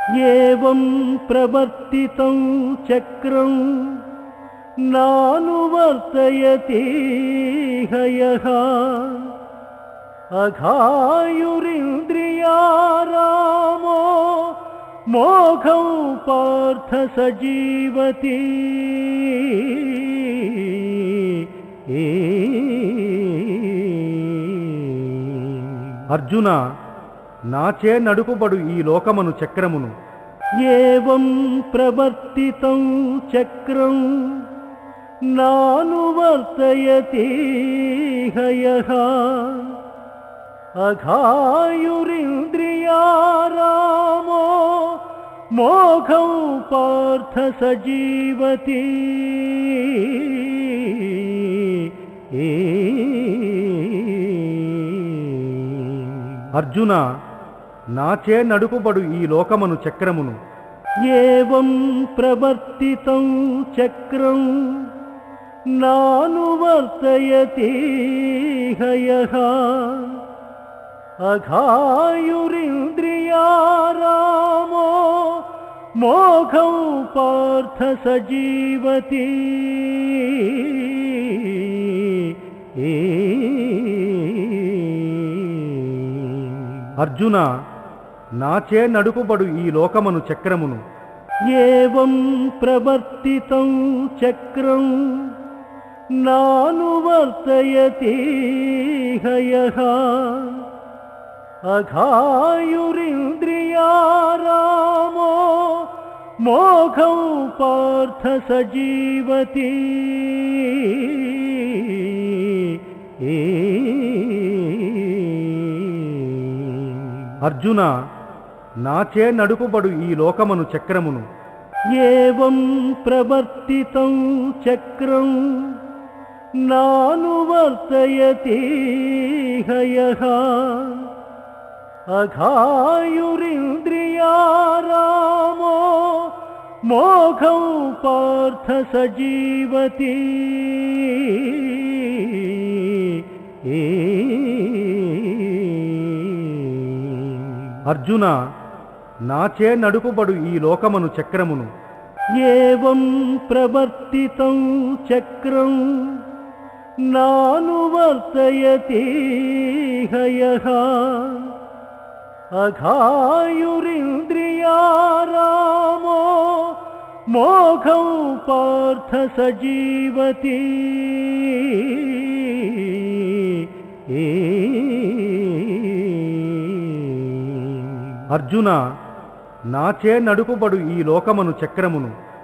ఏవం ప్రవర్తితం చక్రం నానువర్తయతి హయః అఘాయురింద్రియారామో మోఘం పార్థ సజీవతి అర్జున నాచే నడుపుబడు ఈ లోకమును చక్రమును ఏవం ప్రవర్తితం చక్రం నానువర్తయతి హయః అఘాయురింద్రియారామో మోఘం పార్థ సజీవతి అర్జున నాచే నడుపుబడు ఈ లోకమును చక్రమును ఏవం ప్రవర్తితం చక్రం నానువర్తయతి హయః అఘాయురింద్రియారామో మోఘం పార్థ సజీవతి అర్జున నాచే నడుపుబడు ఈ లోకమును చక్రమును ఏవం ప్రవర్తితం చక్రం నానువర్తయతి హయః అఘాయురింద్రియారామో మోఘం పార్థ సజీవతి అర్జున నాచే నడుపుబడు ఈ లోకమును చక్రమును ఏవం ప్రవర్తితం చక్రం నానువర్తయతి హయః అఘాయురింద్రియారామో మోఘం పార్థ సజీవతి అర్జున నాచే నడుపుబడు ఈ లోకమును చక్రమును ఏవం ప్రవర్తితం చక్రం నానువర్తయతి హయః అఘాయురింద్రియారామో మోఘం పార్థ సజీవతి అర్జున నాచే నడుపుబడు ఈ లోకమును చక్రమును